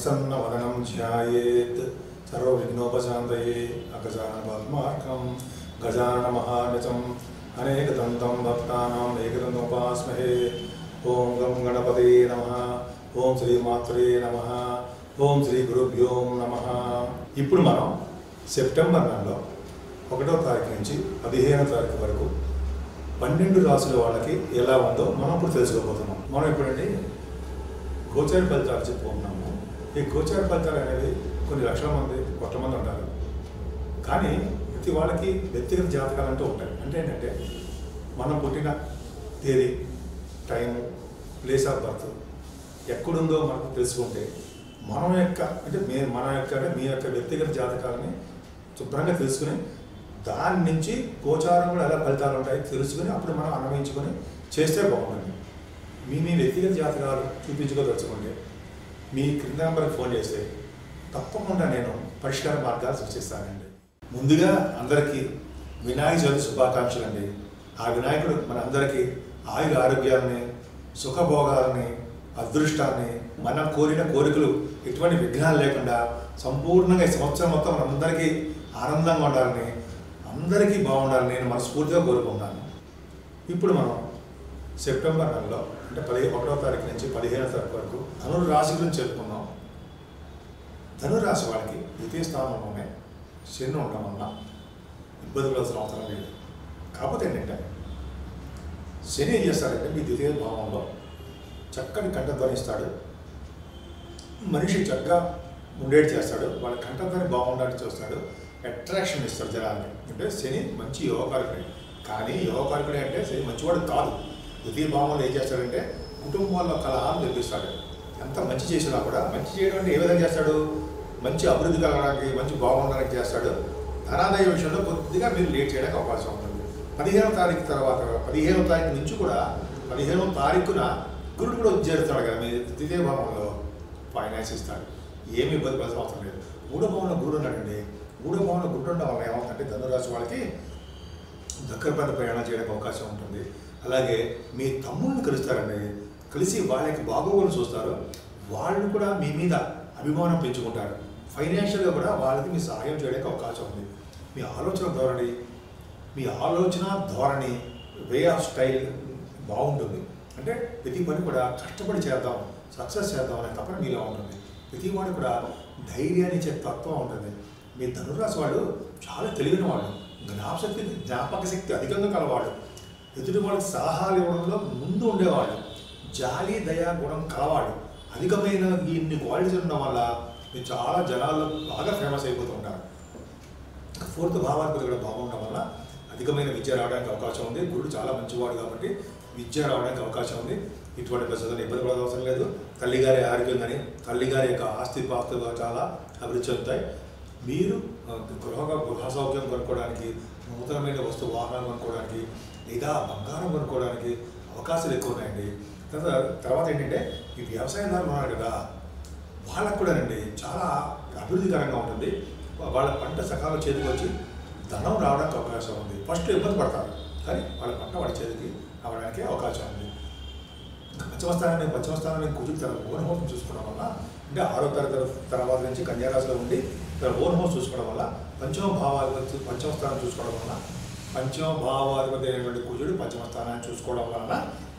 ప్రసన్నవదనం ధ్యాయేత్ సర్వవిఘ్నోపశాంతయే అగజాన పద్మార్కం గజాన మహానచం అనేకదంతం భక్తానాం ఏకదంతోపాస్మహే ఓం గం గణపతే నమ ఓం శ్రీ మాత్రే నమ ఓం శ్రీ గురుభ్యో నమ ఇప్పుడు మనం సెప్టెంబర్ నెలలో ఒకటో తారీఖు నుంచి పదిహేనో తారీఖు వరకు పన్నెండు రాసుల వాళ్ళకి ఎలా ఉందో మనం ఇప్పుడు తెలుసుకోబోతున్నాం మనం ఇప్పుడండి గోచార ఫలితాలు చెప్పుకుంటున్నాము ఈ గోచార ఫలితాలు అనేవి కొన్ని లక్షల మంది కొత్త మంది ఉంటారు కానీ ప్రతి వాళ్ళకి వ్యక్తిగత జాతకాలు అంటూ ఉంటాయి అంటే ఏంటంటే మనం పుట్టిన తేదీ టైము ప్లేస్ ఆఫ్ బర్త్ ఎక్కడుందో మనకు తెలుసుకుంటే మనం యొక్క అంటే మే మన యొక్క అంటే మీ యొక్క వ్యక్తిగత జాతకాలని శుభ్రంగా తెలుసుకుని దాని నుంచి గోచారం కూడా ఎలా ఫలితాలు ఉంటాయి తెలుసుకుని అప్పుడు మనం అన్వయించుకొని చేస్తే బాగుంటుంది మీ మీ వ్యక్తిగత జాతకాలు చూపించుకోదలుచుకుంటే మీ క్రింద నెంబర్కి ఫోన్ చేస్తే తప్పకుండా నేను పరిష్కార మార్గాలు సృష్టిస్తానండి ముందుగా అందరికీ వినాయక చవితి శుభాకాంక్షలు అండి ఆ వినాయకుడు మన అందరికీ ఆయుర ఆరోగ్యాలని సుఖభోగాలని అదృష్టాన్ని మనం కోరిన కోరికలు ఎటువంటి విఘ్నాలు లేకుండా సంపూర్ణంగా ఈ సంవత్సరం మొత్తం మనందరికీ ఆనందంగా ఉండాలని అందరికీ బాగుండాలని నేను మనస్ఫూర్తిగా కోరుకుంటాను ఇప్పుడు మనం సెప్టెంబర్ నెలలో అంటే పదిహేను ఒకటో తారీఖు నుంచి పదిహేనో తారీఖు వరకు ధనుర్ రాశి గురించి చెప్పుకున్నాం ధనుర్ రాశి వాళ్ళకి ద్వితీయ స్థానంలోనే శని ఉండడం వల్ల ఇబ్బంది పడాల్సిన అవసరం లేదు కాకపోతే ఏంటంటే శని ఏం చేస్తాడంటే మీ ద్వితీయ భావంలో చక్కని కంఠధ్వని ఇస్తాడు మనిషి చక్కగా ఉండేటి చేస్తాడు వాళ్ళ కంఠధ్వని బాగుండాలని చూస్తాడు అట్రాక్షన్ ఇస్తాడు జనాన్ని అంటే శని మంచి యోగకారకుడే కానీ యోగకారకుడే అంటే శని మంచివాడు కాదు ద్వితీయ భావంలో ఏం చేస్తాడంటే కుటుంబాల్లో కలహాలు నిర్మిస్తాడు ఎంత మంచి చేసినా కూడా మంచి చేయడం అంటే ఏ విధంగా చేస్తాడు మంచి అభివృద్ధి కలగడానికి మంచి బాగుండడానికి చేస్తాడు ధనాదాయ విషయంలో కొద్దిగా మీరు లేట్ చేయడానికి అవకాశం ఉంటుంది పదిహేనవ తారీఖు తర్వాత పదిహేనవ తారీఖు నుంచి కూడా పదిహేనవ తారీఖున గురుడు కూడా చేరుతాడు కదా మీ ద్వితీయ భావంలో ఫైనాన్స్ ఇస్తాడు ఏమి ఇబ్బంది పడాల్సిన అవసరం లేదు మూడో భావంలో గురుడు ఉన్నాడండి మూడో భావంలో గురుడు ఉండడం వల్ల ఏమవుతుందంటే ధనురాశి వాళ్ళకి దగ్గర పెద్ద ప్రయాణం చేయడానికి అవకాశం ఉంటుంది అలాగే మీ తమ్ముళ్ళని కలుస్తారండి కలిసి వాళ్ళ యొక్క బాగోగులు చూస్తారు వాళ్ళు కూడా మీ మీద అభిమానం పెంచుకుంటారు ఫైనాన్షియల్గా కూడా వాళ్ళకి మీ సహాయం చేయడానికి అవకాశం ఉంది మీ ఆలోచన ధోరణి మీ ఆలోచన ధోరణి వే ఆఫ్ స్టైల్ బాగుంటుంది అంటే ప్రతి పని కూడా కష్టపడి చేద్దాం సక్సెస్ చేద్దాం అనే తప్పన మీలో ఉంటుంది ప్రతి వాడు కూడా ధైర్యాన్ని ఇచ్చే తత్వం ఉంటుంది మీ ధనురాశి వాళ్ళు చాలా తెలివిన వాళ్ళు జ్ఞాపశక్తి జ్ఞాపక శక్తి అధికంగా కలవాళ్ళు ఎదుటి వాళ్ళకి సలహాలు ఇవ్వడంలో ముందు ఉండేవాళ్ళు జాలి దయా గుణం కలవాడు అధికమైన ఇన్ని క్వాలిటీస్ ఉండడం వల్ల మీరు చాలా జనాల్లో బాగా ఫేమస్ అయిపోతూ ఉంటారు ఫోర్త్ భావాధిపతి కూడా బాగుండడం వల్ల అధికమైన విద్య రావడానికి అవకాశం ఉంది గురుడు చాలా మంచివాడు కాబట్టి విద్య రావడానికి అవకాశం ఉంది ఇటువంటి పరిస్థితుల్లో ఇబ్బంది పడే అవసరం లేదు తల్లిగారి ఆరోగ్యం కానీ తల్లిగారి యొక్క ఆస్తి పాస్తులు చాలా అభివృద్ధి చెందుతాయి మీరు ఆ, గృహ గృహ సౌఖ్యం కొనుక్కోవడానికి నూతనమైన వస్తు వాహనాలు కొనుక్కోవడానికి లేదా బంగారం కొనుక్కోవడానికి అవకాశాలు ఎక్కువ ఉన్నాయండి తర్వాత తర్వాత ఏంటంటే ఈ వ్యవసాయదారులు ఉన్నారు కదా వాళ్ళకు కూడానండి చాలా అభివృద్ధికరంగా ఉంటుంది వాళ్ళ పంట సకాలం చేతికి వచ్చి ధనం రావడానికి అవకాశం ఉంది ఫస్ట్ ఇబ్బంది పడతారు కానీ వాళ్ళ పంట వాళ్ళ చేతికి రావడానికి అవకాశం ఉంది ఇంకా పంచమస్థానాన్ని పంచమస్థానాన్ని కుజుడు తన ఓన్ హోమ్ చూసుకోవడం వల్ల అంటే ఆరో తరగతి తర్వాత నుంచి కన్యారాశిలో ఉండి తన ఓన్ హోమ్ చూసుకోవడం వల్ల పంచమ భావాధిపతి పంచమ స్థానం చూసుకోవడం వల్ల పంచమ భావాధిపతి అయినటువంటి కుజుడు పంచమ స్థానాన్ని చూసుకోవడం వలన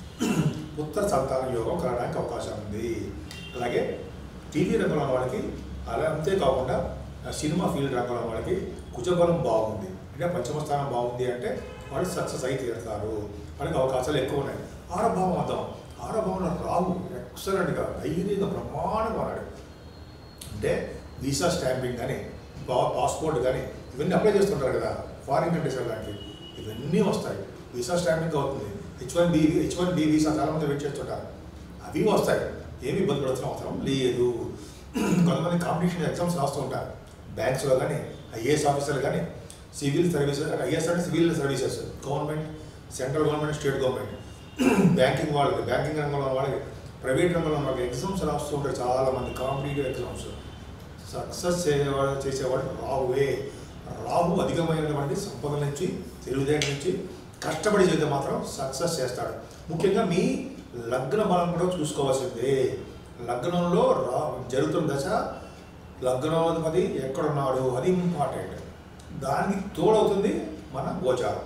పుత్ర సంతాన యోగం కలగడానికి అవకాశం ఉంది అలాగే టీవీ రంగంలో ఉన్న వాళ్ళకి అలా అంతేకాకుండా ఆ సినిమా ఫీల్డ్ రంగంలో ఉన్న వాళ్ళకి కుజబలం బాగుంది అంటే పంచమ స్థానం బాగుంది అంటే వాళ్ళు సక్సెస్ అయి తీరుతారు వాళ్ళకి అవకాశాలు ఎక్కువ ఉన్నాయి ఆరో భావం అర్థం ఆరో భావంలో రావు ఎక్సలెంట్గా ధైర్యంగా బ్రహ్మాండంగా ఉన్నాడు అంటే వీసా స్టాంపింగ్ కానీ పా పాస్పోర్ట్ కానీ ఇవన్నీ అప్లై చేస్తుంటారు కదా ఫారిన్ కంట్రీస్ వెళ్ళడానికి ఇవన్నీ వస్తాయి వీసా స్టాంపింగ్ అవుతుంది H one B H one B visa చాలామంది వెయిట్ చేస్తుంటారు అవి వస్తాయి ఏమి ఇబ్బంది పడాల్సిన అవసరం లేదు కొంతమంది కాంపిటీషన్ ఎగ్జామ్స్ రాస్తూ ఉంటారు బ్యాంక్స్లో కానీ ఐఏఎస్ ఆఫీసర్లు కానీ సివిల్ సర్వీసెస్ ఐఏఎస్ అంటే civil services government central government state government banking వాళ్ళకి బ్యాంకింగ్ రంగంలో ఉన్న వాళ్ళకి ప్రైవేట్ రంగంలో ఉన్న వాళ్ళకి ఎగ్జామ్స్ రాస్తూ ఉంటారు చాలా మంది కాంపిటేటివ్ ఎగ్జామ్స్ సక్సెస్ చేసేవాడు చేసేవాడు రాహువే రాహు అధికమైనటువంటి సంపద నుంచి తెలివితేట నుంచి కష్టపడి చేస్తే మాత్రం సక్సెస్ చేస్తాడు ముఖ్యంగా మీ లగ్న బలం కూడా చూసుకోవాల్సిందే లగ్నంలో రా జరుగుతున్న దశ లగ్నాధిపతి ఎక్కడున్నాడు అది ఇంపార్టెంట్ దానికి తోడవుతుంది మన గోచారం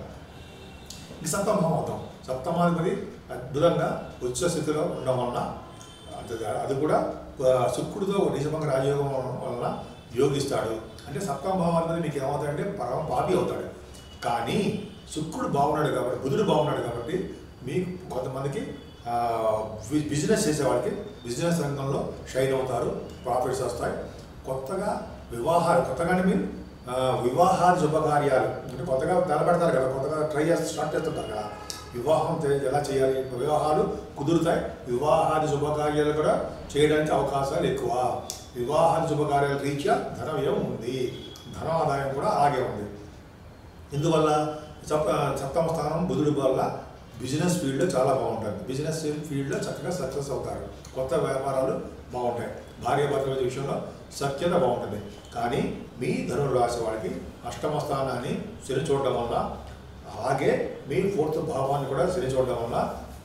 ఈ సప్తమహోతం సప్తమాధిపతి అద్భుతంగా ఉచ్చ స్థితిలో ఉండడం వలన అది అది కూడా ఆ, శుక్రుడితో నిజమంగా రాజయోగం వలన యోగిస్తాడు అంటే సప్తమ భావాధిపతి మీకు ఏమవుతాడంటే పరమ పాపి అవుతాడు కానీ శుక్రుడు బాగున్నాడు కాబట్టి బుధుడు బాగున్నాడు కాబట్టి మీకు కొంతమందికి ఆ, బి- బిజినెస్ చేసేవాడికి బిజినెస్ రంగంలో షైన్ అవుతారు ప్రాఫిట్స్ వస్తాయి కొత్తగా వివాహాలు కొత్తగానే మీరు ఆ, వివాహాలు శుభకార్యాలు అంటే కొత్తగా తలపెడతారు కదా కొత్తగా ట్రై చేసి స్టార్ట్ చేస్తుంటారు కదా వివాహం చే- ఎలా చేయాలి వివాహాలు కుదురుతాయి వివాహాది శుభకార్యాలు కూడా చేయడానికి అవకాశాలు ఎక్కువ వివాహాది శుభకార్యాల రీత్యా ధన వ్యయం ఉంది ధన ఆదాయం కూడా అలాగే ఉంది ఇందువల్ల సప్త సప్తమ స్థానం బుధుడి వల్ల బిజినెస్ ఫీల్డ్లో చాలా బాగుంటుంది బిజినెస్ ఫీల్డ్లో చక్కగా సక్సెస్ అవుతారు కొత్త వ్యాపారాలు బాగుంటాయి భార్య భర్తల విషయంలో సఖ్యత బాగుంటుంది కానీ మీ ధనుడు రాశి వాళ్ళకి అష్టమ స్థానాన్ని శని చూడడం వల్ల అలాగే మీ ఫోర్త్ భావాన్ని కూడా శని చూడడం వల్ల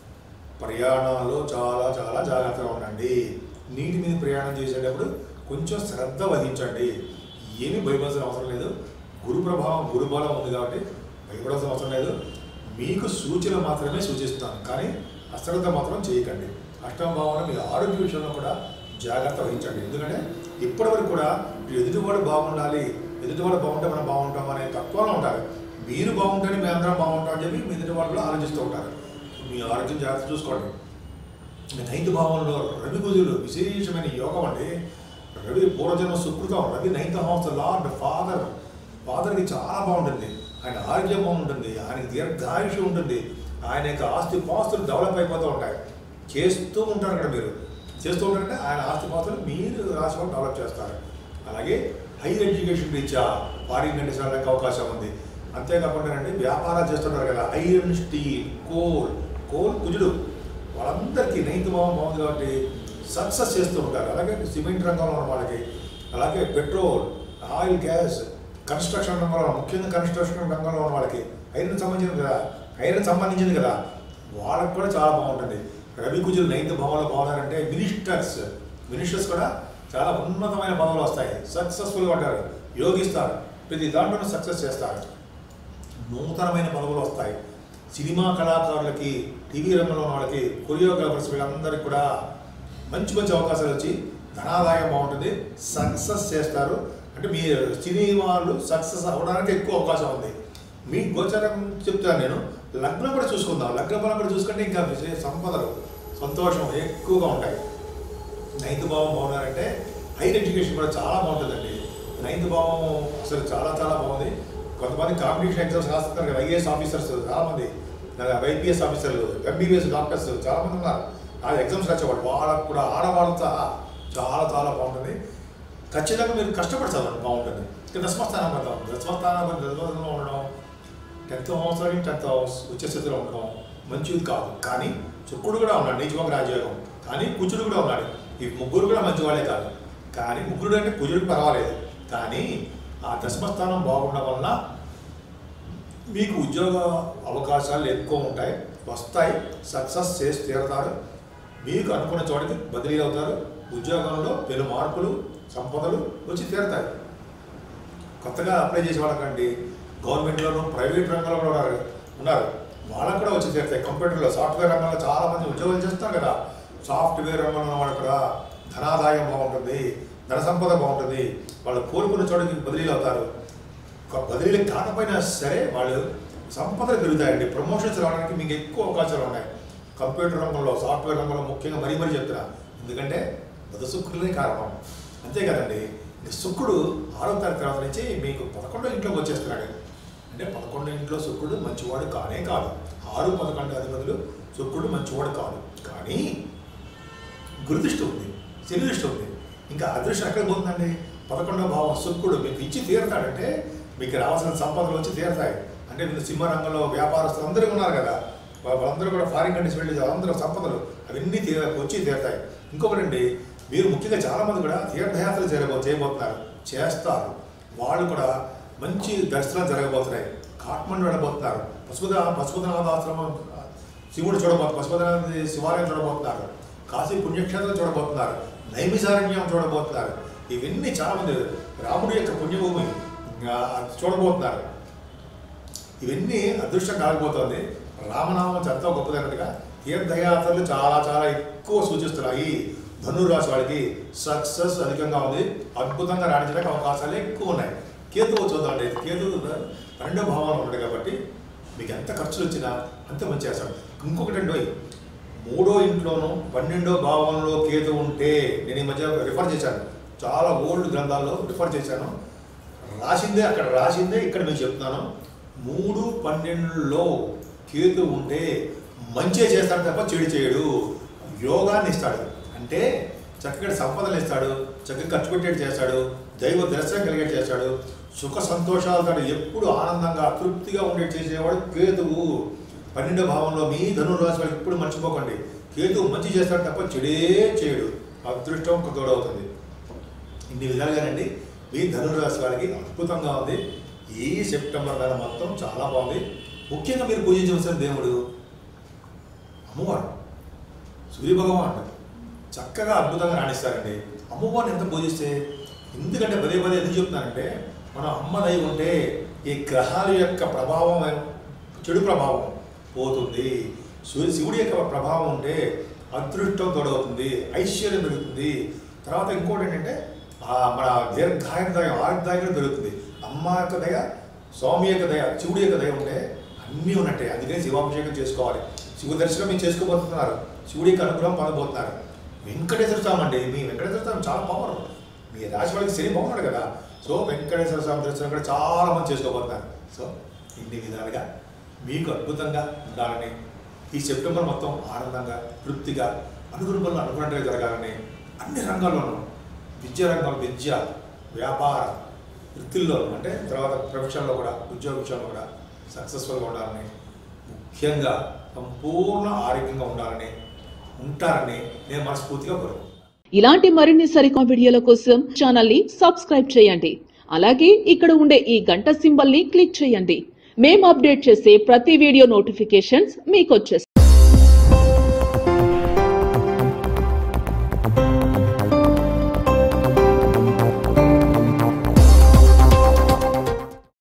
ప్రయాణాలు చాలా చాలా జాగ్రత్తగా ఉండండి నీటి మీద ప్రయాణం చేసేటప్పుడు కొంచెం శ్రద్ధ వహించండి ఏమీ భయపడాల్సిన అవసరం లేదు గురు ప్రభావం గురు బలం ఉంది కాబట్టి భయపడాల్సిన అవసరం లేదు మీకు సూచన మాత్రమే సూచిస్తాను కానీ అశ్రద్ధ మాత్రం చేయకండి అష్టమ భావన మీ ఆరోగ్య విషయంలో కూడా జాగ్రత్త వహించండి ఎందుకంటే ఇప్పటివరకు కూడా ఎదుటివాడు బాగుండాలి ఎదుటివాడు బాగుంటే మనం బాగుంటాం అనే తత్వంలో ఉంటారు మీరు బాగుంటేనే మేము అందరం బాగుంటాం అని చెప్పి మీ ఎదుటి వాళ్ళు కూడా ఆలోచిస్తూ ఉంటారు మీ ఆరోగ్యం జాగ్రత్త చూసుకోండి నైన్త్ భావంలో రవి కుజులు విశేషమైన యోగం అండి రవి పూర్వజన్మ సుకృతం Ravi ninth house lord father ఫాదర్కి చాలా బాగుంటుంది ఆయన ఆరోగ్యం బాగుంటుంది ఆయనకి దీర్ఘాయుషు ఉంటుంది ఆయన యొక్క ఆస్తి పాస్తులు డెవలప్ అయిపోతూ ఉంటాయి చేస్తూ ఉంటారు కదా మీరు చేస్తూ ఉంటారంటే ఆయన ఆస్తి పాస్తులు మీరు రాష్ట్రం డెవలప్ చేస్తారు అలాగే హైయర్ ఎడ్యుకేషన్ రీత్యా ఫారిన్ కంట్రీస్ వెళ్ళడానికి అవకాశం ఉంది అంతేకాకుండా అండి వ్యాపారాలు చేస్తుంటారు కదా ఐరన్ స్టీల్ కోల్ కోల్ కుజుడు వాళ్ళందరికీ నైన్త్ భావం బాగుంది కాబట్టి సక్సెస్ చేస్తూ ఉంటారు అలాగే సిమెంట్ రంగంలో ఉన్న వాళ్ళకి అలాగే పెట్రోల్ ఆయిల్ గ్యాస్ కన్స్ట్రక్షన్ రంగంలో ముఖ్యంగా కన్స్ట్రక్షన్ రంగంలో ఉన్న వాళ్ళకి ఐరన్ సంబంధించింది కదా ఐరన్ సంబంధించింది కదా వాళ్ళకి కూడా చాలా బాగుంటుంది రవి కుజులు నైన్త్ భావంలో బాగున్నారంటే మినిస్టర్స్ మినిస్టర్స్ కూడా చాలా ఉన్నతమైన పదవులు వస్తాయి సక్సెస్ఫుల్గా ఉంటారు యోగిస్తారు ప్రతి దాంట్లోనూ సక్సెస్ చేస్తారు నూతనమైన పదవులు వస్తాయి సినిమా కళాకారులకి టీవీ రంగంలో ఉన్న వాళ్ళకి కొరియోగ్రాఫర్స్ వీళ్ళందరికీ కూడా మంచి మంచి అవకాశాలు వచ్చి ధనాదాయం బాగుంటుంది సక్సెస్ చేస్తారు అంటే మీ సినిమాలు సక్సెస్ అవ్వడానికి ఎక్కువ అవకాశం ఉంది మీ గోచరం చెప్తాను నేను లగ్నం కూడా చూసుకుందాం లగ్న బలం కూడా చూసుకుంటే ఇంకా విశేష సంపదలు సంతోషం ఎక్కువగా ఉంటాయి నైన్త్ భావం బాగున్నారంటే హైర్ ఎడ్యుకేషన్ కూడా చాలా బాగుంటుందండి నైన్త్ భావం అసలు చాలా చాలా బాగుంది కొంతమంది కాంపిటీషన్ ఎగ్జామ్స్ రాస్తున్నారు కదా ఐఏఎస్ ఆఫీసర్స్ చాలామంది ఐపీఎస్ ఆఫీసర్లు ఎంబీబీఎస్ డాక్టర్స్ చాలామంది ఉన్నారు ఆ ఎగ్జామ్స్ రాసేవాళ్ళు వాళ్ళకు కూడా ఆడవాళ్ళతో సహా చాలా చాలా బాగుంటుంది ఖచ్చితంగా మీరు కష్టపడి చదవండి బాగుంటుంది ఇక దశమస్థానం కదా దశమస్థానం దశమస్థానంలో ఉండడం టెన్త్ సంవత్సరానికి టెన్త్ హౌస్ ఉచ్చస్థితిలో ఉండడం మంచిది కాదు కానీ శుక్రుడు కూడా ఉన్నాడు నీచభంగ రాజయోగం కానీ కుజుడు కూడా ఉన్నాడు ఈ ముగ్గురు కూడా మంచివాడే కాదు కానీ ముగ్గురు అంటే కుజుడికి పర్వాలేదు కానీ ఆ దశమస్థానం బాగుండడం వలన మీకు ఉద్యోగ అవకాశాలు ఎక్కువ ఉంటాయి వస్తాయి సక్సెస్ చేసి తీరుతారు మీకు అనుకున్న చోటికి బదిలీ అవుతారు ఉద్యోగంలో పెను మార్పులు సంపదలు వచ్చి తీరుతాయి కొత్తగా అప్లై చేసే వాళ్ళకండి గవర్నమెంట్లోను ప్రైవేట్ రంగంలో కూడా ఉన్నారు ఉన్నారు వాళ్ళకు కూడా వచ్చి తీరుతాయి కంప్యూటర్లో సాఫ్ట్వేర్ రంగంలో చాలా మంది ఉద్యోగాలు చేస్తారు కదా సాఫ్ట్వేర్ రంగంలో ఉన్న వాళ్ళు కూడా ధనాదాయం బాగుంటుంది ధన సంపద బాగుంటుంది వాళ్ళు కోరుకున్న చోటికి బదిలీలు అవుతారు ఒక బదిలీలు కాకపోయినా సరే వాళ్ళు సంపదలు పెరుగుతాయండి ప్రమోషన్స్ రావడానికి మీకు ఎక్కువ అవకాశాలు ఉన్నాయి కంప్యూటర్ రంగంలో సాఫ్ట్వేర్ రంగంలో ముఖ్యంగా మరీ మరీ చెప్తున్నా ఎందుకంటే బుధ శుక్రులే కారణం అంతే కదండి ఇక శుక్రుడు ఆరో తారీఖు తర్వాత నుంచి మీకు పదకొండో ఇంట్లోకి వచ్చేస్తున్నాడు అంటే పదకొండో ఇంట్లో శుక్రుడు మంచివాడు కానే కాదు ఆరు పదకొండు అధిపతులు శుక్రుడు మంచివాడు కాదు కానీ గురుదృష్టి ఉంది శని దృష్టి ఉంది ఇంకా అదృష్టం ఎక్కడ పోతుందండి పదకొండవ భావం శుక్రుడు మీకు ఇచ్చి తీరుతాడంటే మీకు రావాల్సిన సంపదలు వచ్చి తీరుతాయి అంటే మీరు సింహ రంగంలో వ్యాపారస్తులు అందరూ ఉన్నారు కదా వా- వాళ్ళందరూ కూడా ఫారిన్ కంట్రీస్ వెళ్ళి అందరూ సంపదలు అవన్నీ తీర వచ్చి తీరుతాయి ఇంకొకటండి మీరు ముఖ్యంగా చాలామంది కూడా తీర్థయాత్రలు చేయబో చేయబోతున్నారు చేస్తారు వాళ్ళు కూడా మంచి దర్శనాలు జరగబోతున్నాయి కాట్మండు వెళ్ళబోతున్నారు పశుపతి పశుపతినాథ ఆశ్రమం శివుడు చూడబోతు పశుపతినాథ శివాలయం చూడబోతున్నారు కాశీ పుణ్యక్షేత్రం చూడబోతున్నారు నైమిసారణ్యం చూడబోతున్నారు ఇవన్నీ చాలా మంది రాముడి యొక్క పుణ్యభూమి ఇంకా అది చూడబోతున్నారు ఇవన్నీ అదృష్టం కాకపోతుంది రామనామం ఎంతో గొప్పదైనట్టుగా తీర్థయాత్రలు చాలా చాలా ఎక్కువ సూచిస్తున్నాయి ధనురాశి వాళ్ళకి సక్సెస్ అధికంగా ఉంది అద్భుతంగా రాణించడానికి అవకాశాలు ఎక్కువ ఉన్నాయి కేతువు చూద్దామండి కేతువు రెండో భావంలో ఉన్నాడు కాబట్టి మీకు ఎంత ఖర్చులు వచ్చినా అంత మంచి చేస్తాడు ఇంకొకటి అండి మూడో ఇంట్లోనూ పన్నెండో భావంలో కేతు ఉంటే నేను ఈ మధ్య రిఫర్ చేశాను చాలా ఓల్డ్ గ్రంథాల్లో రిఫర్ చేశాను రాసిందే అక్కడ రాసిందే ఇక్కడ మీకు చెప్తున్నాను మూడు పన్నెండులో కేతు ఉంటే మంచి చేస్తాడు తప్ప చెడు చేయడు యోగాన్ని ఇస్తాడు అంటే చక్కగా సంపదలు ఇస్తాడు చక్కగా ఖర్చు పెట్టేట్టు చేస్తాడు దైవ దర్శనం కలిగేట్టు చేస్తాడు సుఖ సంతోషాలతో ఎప్పుడు ఆనందంగా తృప్తిగా ఉండేట్టు చేసేవాడు కేతువు పన్నెండో భావంలో మీ ధనురాశి వాళ్ళకి ఎప్పుడు మర్చిపోకండి కేతువు మంచి చేస్తాడు తప్ప చెడే చేయడు అదృష్టం తోడవుతుంది ఇన్ని విధాలుగానండి మీ ధనురాశి వారికి అద్భుతంగా ఉంది ఈ సెప్టెంబర్ నెల మొత్తం చాలా బాగుంది ముఖ్యంగా మీరు పూజించవలసిన దేవుడు అమ్మవారు సూర్య భగవాన్ చక్కగా అద్భుతంగా రాణిస్తారండి అమ్మవారిని ఎంత పూజిస్తే ఎందుకంటే పదే పదే ఎందుకు చెప్తున్నానంటే మనం అమ్మ దయ ఉంటే ఈ గ్రహాల యొక్క ప్రభావం చెడు ప్రభావం పోతుంది సూర్య శివుడి యొక్క ప్రభావం ఉంటే అదృష్టం తోడవుతుంది ఐశ్వర్యం పెరుగుతుంది తర్వాత ఇంకోటి ఏంటంటే ఆ మన దీర్ఘాయుర్దాయం ఆయుర్దాయం పెరుగుతుంది అమ్మ యొక్క దయ స్వామి యొక్క దయ శివుడి యొక్క దయ ఉంటే అన్నీ ఉన్నట్టే అందుకని శివాభిషేకం చేసుకోవాలి శివ దర్శనం మీరు చేసుకోబోతున్నారు శివుడి యొక్క అనుగ్రహం పొందబోతున్నారు వెంకటేశ్వర స్వామి అండి మీ వెంకటేశ్వర స్వామి చాలా పవర్ మీ రాశి వాళ్ళకి శని బాగున్నాడు కదా సో వెంకటేశ్వర స్వామి దర్శనం కూడా చాలా మంది చేసుకోబోతున్నారు సో ఇన్ని విధాలుగా మీకు అద్భుతంగా ఉండాలని ఈ సెప్టెంబర్ మొత్తం ఆనందంగా తృప్తిగా అనుగుణ పనులు అనుకున్నట్టుగా జరగాలని అన్ని రంగాల్లోనూ విద్యా రంగంలో విద్య వ్యాపార వృత్తుల్లో అంటే తర్వాత ప్రొఫెషన్లో కూడా ఉద్యోగ విషయంలో కూడా సక్సెస్ఫుల్గా ఉండాలని ముఖ్యంగా సంపూర్ణ ఆరోగ్యంగా ఉండాలని ఉంటారని నేను మనస్ఫూర్తిగా కోరుకుంటున్నాను ఇలాంటి మరిన్ని సరికొత్త వీడియోల కోసం ఛానల్ ని సబ్స్క్రైబ్ చేయండి అలాగే ఇక్కడ ఉండే ఈ గంట సింబల్ ని క్లిక్ చేయండి మేము అప్డేట్ చేసే ప్రతి వీడియో నోటిఫికేషన్స్ మీకు వచ్చేస్తాయి